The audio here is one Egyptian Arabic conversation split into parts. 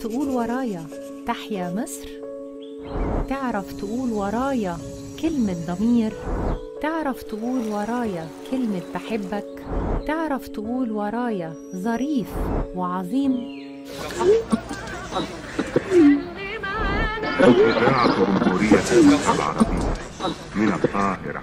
تقول ورايا تحيا مصر تعرف تقول ورايا كلمة ضمير تعرف تقول ورايا كلمة بحبك تعرف تقول ورايا ظريف وعظيم إذاعة جمهورية مصر العربية من القاهرة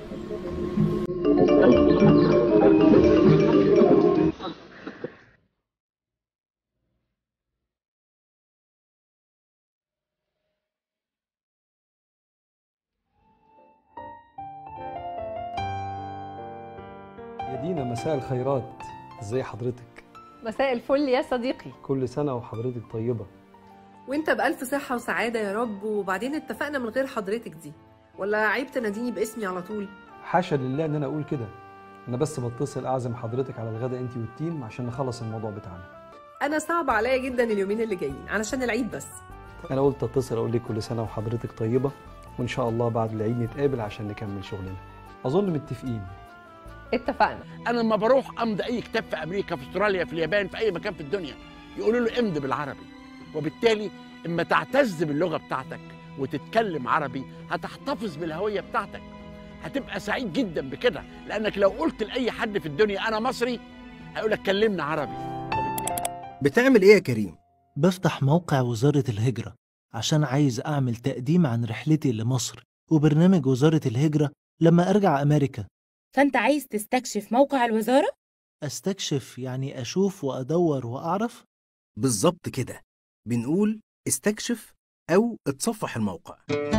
يا دينا مساء الخيرات ازي حضرتك مساء الفل يا صديقي كل سنة وحضرتك طيبة وانت بألف صحة وسعادة يا رب وبعدين اتفقنا من غير حضرتك دي ولا عيب تناديني باسمي على طول حاشا لله ان انا اقول كده انا بس بتصل اعزم حضرتك على الغدا انت والتيم عشان نخلص الموضوع بتاعنا انا صعب عليا جدا اليومين اللي جايين علشان العيد بس انا قلت اتصل اقول لك كل سنة وحضرتك طيبة وان شاء الله بعد العيد نتقابل عشان نكمل شغلنا اظن متفقين اتفقنا انا لما بروح امضي اي كتاب في امريكا في استراليا في اليابان في اي مكان في الدنيا يقولوا له امضي بالعربي وبالتالي اما تعتز باللغه بتاعتك وتتكلم عربي هتحتفظ بالهويه بتاعتك هتبقى سعيد جدا بكده لانك لو قلت لاي حد في الدنيا انا مصري هيقول لك كلمنا عربي بتعمل ايه يا كريم؟ بفتح موقع وزارة الهجرة عشان عايز أعمل تقديم عن رحلتي لمصر وبرنامج وزارة الهجرة لما أرجع أمريكا فأنت عايز تستكشف موقع الوزارة؟ أستكشف يعني أشوف وأدور وأعرف بالظبط كده بنقول استكشف أو اتصفح الموقع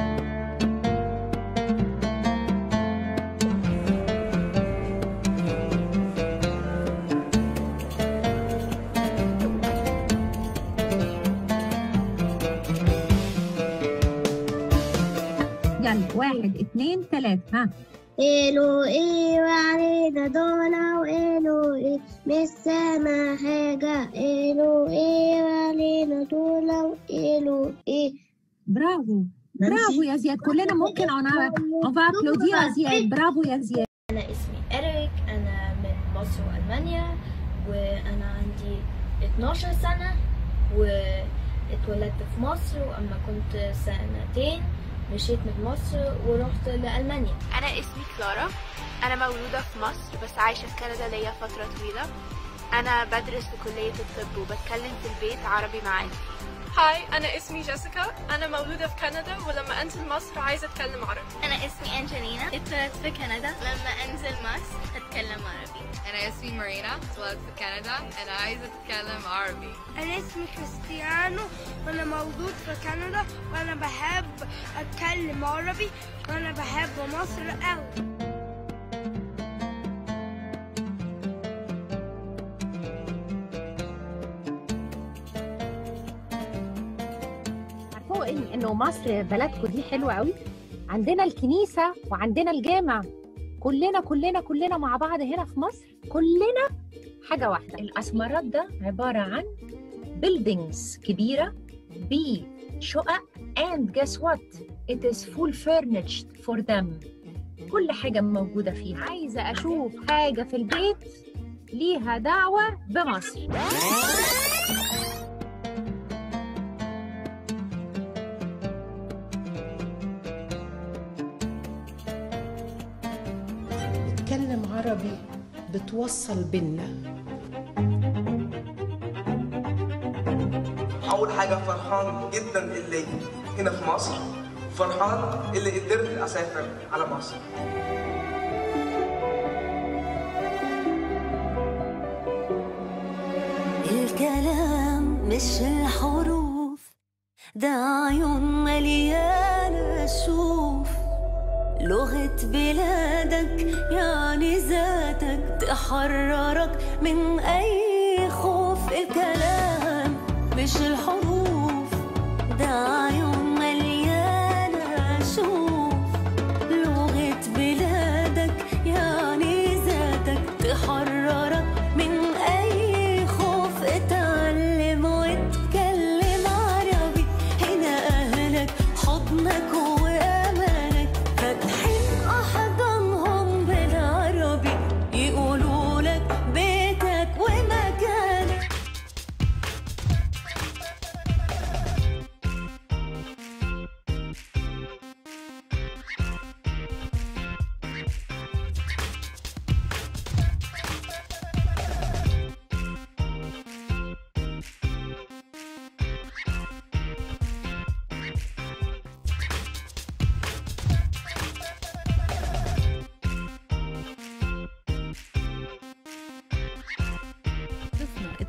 يلا واحد اتنين تلاتة ها إلو إيه وعلينا دولة وإلو إيه مش سامع حاجة إلو إيه وعلينا دولة وإلو إيه برافو برافو يا زياد كلنا ممكن انا on va applaudir يا زياد برافو يا زياد أنا اسمي إريك أنا من مصر وألمانيا وأنا عندي 12 سنة واتولدت في مصر وأما كنت سنتين مشيت من مصر ورحت لألمانيا أنا اسمي كلارا أنا مولودة في مصر بس عايشة في كندا ليا فترة طويلة أنا بدرس في كلية الطب وبتكلم في البيت عربي مع عيلتي هاي أنا اسمي جيسيكا أنا مولودة في كندا ولما أنزل مصر عايزة أتكلم عربي أنا اسمي أنجلينا اتولدت في كندا لما أنزل مصر أتكلم عربي أنا اسمي مارينا اتولدت في كندا أنا عايزة أتكلم عربي أنا اسمي كريستيانو وأنا مولود في كندا وأنا بحب أتكلم عربي وأنا بحب مصر أوي عارفوا إن إنه مصر بلدكم دي حلوة قوي عندنا الكنيسة وعندنا الجامع كلنا كلنا كلنا مع بعض هنا في مصر كلنا حاجة واحدة الأسمرات ده عبارة عن buildings كبيرة بشقق and guess what it is full furnished for them كل حاجة موجودة فيها عايزة أشوف حاجة في البيت ليها دعوة بمصر بتكلم عربي بتوصل بينا أول حاجة فرحان جدا اللي هنا في مصر فرحان اللي قدرت أسافر على مصر الكلام مش الحروف ده عيون مليانة شوف لغة بلادك يعني ذاتك تحررك من أي خوف الكلام مش الحروف ده عيون مليانة شوف لغة بلادك يعني ذاتك تحررك من أي خوف اتعلم واتكلم عربي هنا أهلك حضنك وأمانك فاتحين أحضانهم بالعربي يقولوا لك بيتك ومكانك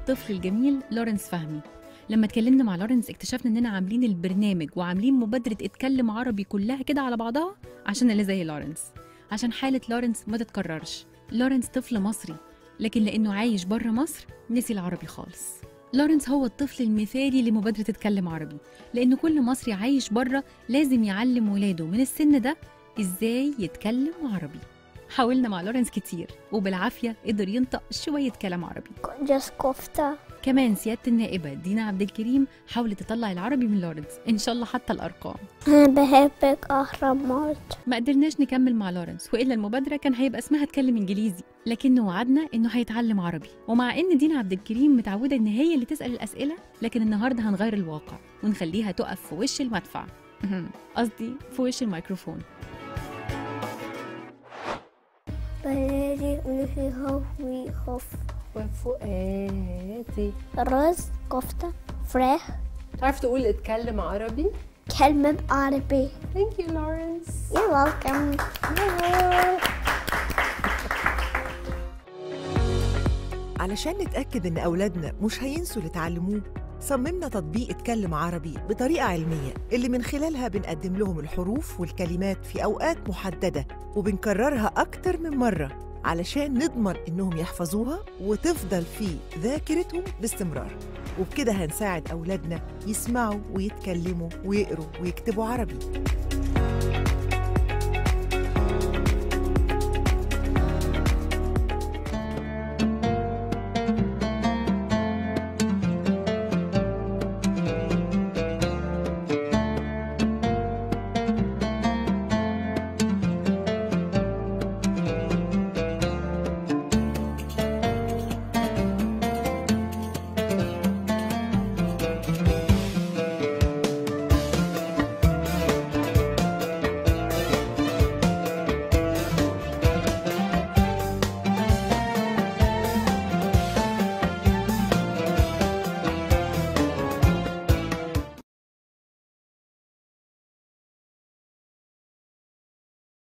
الطفل الجميل لورنس فهمي لما اتكلمنا مع لورنس اكتشفنا اننا عاملين البرنامج وعاملين مبادره اتكلم عربي كلها كده على بعضها عشان اللي زي لورنس عشان حاله لورنس ما تتكررش لورنس طفل مصري لكن لانه عايش بره مصر نسي العربي خالص لورنس هو الطفل المثالي لمبادره اتكلم عربي لان كل مصري عايش بره لازم يعلم ولاده من السن ده ازاي يتكلم عربي حاولنا مع لورنس كتير وبالعافيه قدر ينطق شويه كلام عربي جس كفتة كمان سياده النائبه دينا عبد الكريم حاولت تطلع العربي من لورنس ان شاء الله حتى الارقام أنا بحبك أهرامات ما قدرناش نكمل مع لورنس والا المبادره كان هيبقى اسمها اتكلم انجليزي لكنه وعدنا انه هيتعلم عربي ومع ان دينا عبد الكريم متعوده ان هي اللي تسال الاسئله لكن النهارده هنغير الواقع ونخليها تقف في وش المدفع قصدي في وش الميكروفون بلدي ونفي خوف وخوف وفؤادي رز كفتة فراخ تعرف تقول اتكلم عربي كلمة عربي Thank you Lawrence You're welcome علشان نتأكد إن أولادنا مش هينسوا اللي اتعلموه صممنا تطبيق اتكلم عربي بطريقة علمية اللي من خلالها بنقدم لهم الحروف والكلمات في أوقات محددة وبنكررها أكتر من مرة علشان نضمن إنهم يحفظوها وتفضل في ذاكرتهم باستمرار وبكده هنساعد أولادنا يسمعوا ويتكلموا ويقروا ويكتبوا عربي